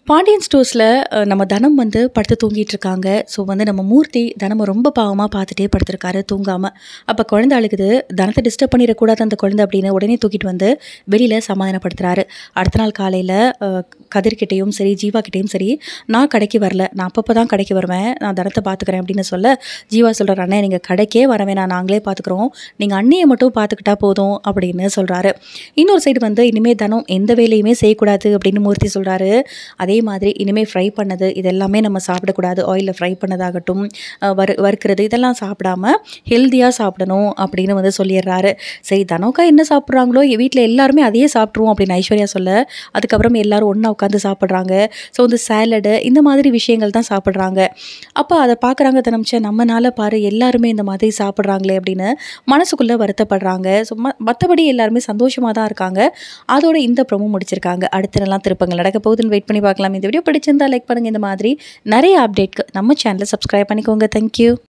பாண்டியன் ஸ்டோர்ஸில் நம்ம தனம் வந்து படுத்து தூங்கிட்டு இருக்காங்க ஸோ வந்து நம்ம மூர்த்தி தனமை ரொம்ப பாவமாக பார்த்துட்டே படுத்திருக்காரு தூங்காமல் அப்போ குழந்தை அழுகுது தனத்தை டிஸ்டர்ப் பண்ணிடக்கூடாது அந்த குழந்தை அப்படின்னு உடனே தூக்கிட்டு வந்து வெளியில் சமாதானப்படுத்துறாரு அடுத்த நாள் காலையில் கதிர்கிட்டையும் சரி ஜீவா கிட்டேயும் சரி நான் கடைக்கு வரல நான் அப்பப்போ தான் கடைக்கு வருவேன் நான் தனத்தை பார்த்துக்கிறேன் அப்படின்னு சொல்ல ஜீவா சொல்கிறார் அண்ணே நீங்கள் கடைக்கே வர வேணாம் நாங்களே பார்த்துக்குறோம் நீங்கள் அண்ணியை மட்டும் பார்த்துக்கிட்டா போதும் அப்படின்னு சொல்கிறாரு இன்னொரு சைடு வந்து இனிமேல் தனம் எந்த வேலையுமே செய்யக்கூடாது அப்படின்னு மூர்த்தி சொல்கிறாரு அதே மாதிரி இனிமேல் ஃப்ரை பண்ணது இதெல்லாமே நம்ம சாப்பிடக்கூடாது ஆயிலில் ஃப்ரை பண்ணதாகட்டும் அஹ் வறு வறுக்கிறது இதெல்லாம் சாப்பிடாம ஹெல்த்தியாக சாப்பிடணும் அப்படின்னு வந்து சொல்லிடுறாரு சரி தனோக்கா என்ன சாப்பிட்றாங்களோ வீட்டில் எல்லாருமே அதையே சாப்பிட்ருவோம் அப்படின்னு ஐஸ்வர்யா சொல்ல அதுக்கப்புறம் எல்லாரும் ஒன்றா உட்காந்து சாப்பிட்றாங்க ஸோ வந்து சேலடு இந்த மாதிரி விஷயங்கள் தான் சாப்பிட்றாங்க அப்போ அதை பார்க்குறாங்க தனமிச்ச நம்மனால பாரு எல்லாருமே இந்த மாதிரி சாப்பிட்றாங்களே அப்படின்னு மனசுக்குள்ளே வருத்தப்படுறாங்க ஸோ ம மற்றபடி எல்லாருமே சந்தோஷமாக தான் இருக்காங்க அதோட இந்த ப்ரோமோ முடிச்சிருக்காங்க அடுத்த நாளாக திருப்பங்கள் நடக்க போகுதுன்னு வெயிட் பண்ணி பார்க்கலாம் இந்த வீடியோ பிடிச்சிருந்தா லைக் பண்ணுங்கள் இந்த மாதிரி நிறைய அப்டேட்க்கு நம்ம சேனலை சப்ஸ்கிரைப் பண்ணிக்கோங்க தேங்க்யூ